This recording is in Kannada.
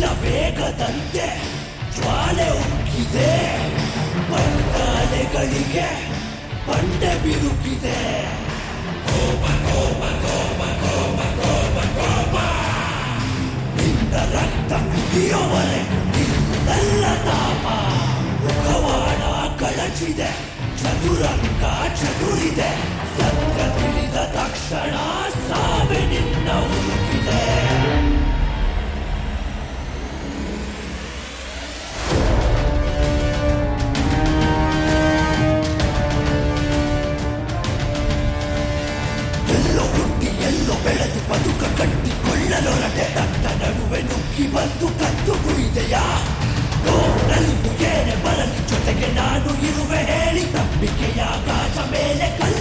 ಮಿಂಚಿನ ವೇಗದಂತೆ ಜ್ವಾಲೆ ಉಕ್ಕಿದೆ ಬಂಡಾಲೆಗಳಿಗೆ ಬಂಡೆ ಬಿರುಕಿದೆ ನಿನ್ನ ರಕ್ತ ಕುದಿಯುವರೆ ನಿನ್ನೆಲ್ಲ ತಾಪ ಮುಖವಾಡ ಕಳಚಿದೆ ಚದುರಂಗ ಚದುರಿದೆ ಸತ್ಯ ತಿಳಿದ ತಕ್ಷಣ ಸಾವೆ ನಿನ್ನ ಹುಡುಕಿದೆ ಎಲ್ಲೋ ಹುಟ್ಟಿ ಎಲ್ಲೋ ಬೆಳೆದು ಬದುಕ ಕಟ್ಟಿಕೊಳ್ಳಲೊರಟೆ ನನ್ನ ನಡುವೆ ನುಗ್ಗಿ ಬಂದು ಕತ್ತು ಕುಯ್ದೆಯಾ ನಲಿವು ಏನೇ ಬರಲಿ ಜೊತೆಗೆ ನಾನು ಇರುವೆ ಹೇಳಿ ನಂಬಿಕೆಯ ಗಾಜ ಮೇಲೆ ಕಲ್ಲ